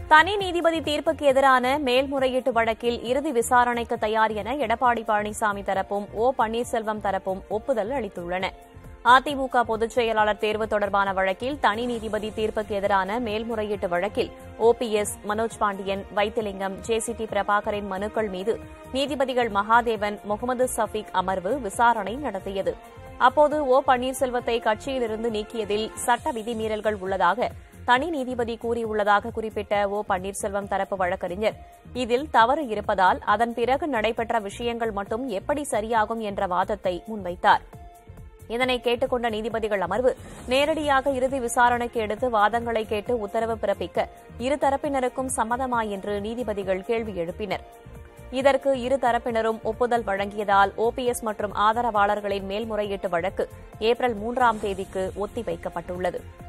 தனி நீதிபதி தீர்ப்புக்கு எதிரான மேல்முறையீட்டு வழக்கில் இறுதி விசாரணைக்கு தயார் என எடப்பாடி பழனிசாமி தரப்பும் ஓ பன்னீர்செல்வம் தரப்பும் ஒப்புதல் அளித்துள்ளன அதிமுக பொதுச் செயலாளர் தேர்வு தொடர்பான வழக்கில் தனி நீதிபதி தீர்ப்புக்கு எதிரான மேல்முறையீட்டு வழக்கில் ஓபிஎஸ் மனோஜ் பாண்டியன் வைத்திலிங்கம் ஜேசிடி பிரபாகரின் மனுக்கள் மீது நீதிபதிகள் மகாதேவன் முகமது சஃபீக் அமர்வு விசாரணை நடத்தியது அப்போது ஓ பன்னீர்செல்வத்தை கட்சியிலிருந்து நீக்கியதில் சட்ட விதிமீறல்கள் உள்ளதாக தனி நீதிபதி கூறியுள்ளதாக குறிப்பிட்ட ஓ பன்னீர்செல்வம் தரப்பு வழக்கறிஞர் இதில் தவறு இருப்பதால் அதன் பிறகு நடைபெற்ற விஷயங்கள் மட்டும் எப்படி சரியாகும் என்ற வாதத்தை முன்வைத்தார் இதனை கேட்டுக்கொண்ட நீதிபதிகள் அமர்வு நேரடியாக இறுதி விசாரணைக்கு எடுத்து வாதங்களை கேட்டு உத்தரவு பிறப்பிக்க இருதரப்பினருக்கும் சம்மதமா என்று நீதிபதிகள் கேள்வி எழுப்பினர் இதற்கு இரு தரப்பினரும் ஒப்புதல் வழங்கியதால் ஓபிஎஸ் மற்றும் ஆதரவாளர்களின் மேல்முறையீட்டு வழக்கு ஏப்ரல் மூன்றாம் தேதிக்கு ஒத்திவைக்கப்பட்டுள்ளது